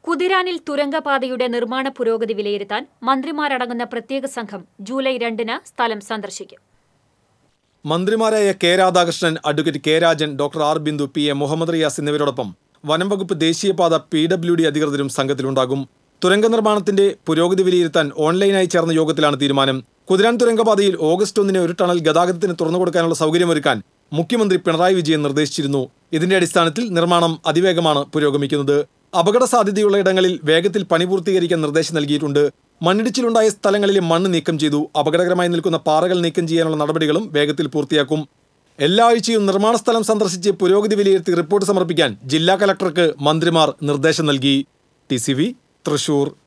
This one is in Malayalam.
കുതിരാനിൽ തുരങ്കപാതയുടെ നിർമ്മാണ പുരോഗതി വിലയിരുത്താൻ മന്ത്രിമാരടങ്ങുന്ന പ്രത്യേക സംഘം ജൂലൈ രണ്ടിന് സ്ഥലം സന്ദർശിക്കും മന്ത്രിമാരായ K Radhakrishnan advocate K Rajan doctor R Bindu P A Muhammad Riyas എന്നിവരോടൊപ്പം വനം വകുപ്പ് ദേശീയപാത പി ഡബ്ല്യു ഡി അധികൃതരും സംഘത്തിലുണ്ടാകും തുരങ്ക നിർമ്മാണത്തിന്റെ പുരോഗതി വിലയിരുത്താൻ ഓൺലൈനായി ചേർന്ന യോഗത്തിലാണ് തീരുമാനം കുതിരാൻ തുരങ്കപാതയിൽ ഓഗസ്റ്റ് ഒന്നിന് ഒരു ടണൽ ഗതാഗതത്തിന് തുറന്നുകൊടുക്കാനുള്ള സൗകര്യമൊരുക്കാൻ മുഖ്യമന്ത്രി പിണറായി വിജയൻ നിർദ്ദേശിച്ചിരുന്നു ഇതിന്റെ അടിസ്ഥാനത്തിൽ നിർമ്മാണം അതിവേഗമാണ് പുരോഗമിക്കുന്നത് അപകട സാധ്യതയുള്ള ഇടങ്ങളിൽ വേഗത്തിൽ പണി പൂർത്തീകരിക്കാൻ നിർദ്ദേശം നൽകിയിട്ടുണ്ട് മണ്ണിടിച്ചിലുണ്ടായ സ്ഥലങ്ങളിലെ മണ്ണ് നീക്കം ചെയ്തു അപകടകരമായി നിൽക്കുന്ന പാറകൾ നീക്കം ചെയ്യാനുള്ള നടപടികളും വേഗത്തിൽ പൂർത്തിയാക്കും എല്ലാ ആഴ്ചയും നിർമ്മാണ സ്ഥലം സന്ദർശിച്ച് പുരോഗതി വിലയിരുത്തി റിപ്പോർട്ട് സമർപ്പിക്കാൻ ജില്ലാ കലക്ടർക്ക് മന്ത്രിമാർ നിർദ്ദേശം നൽകി ടി തൃശൂർ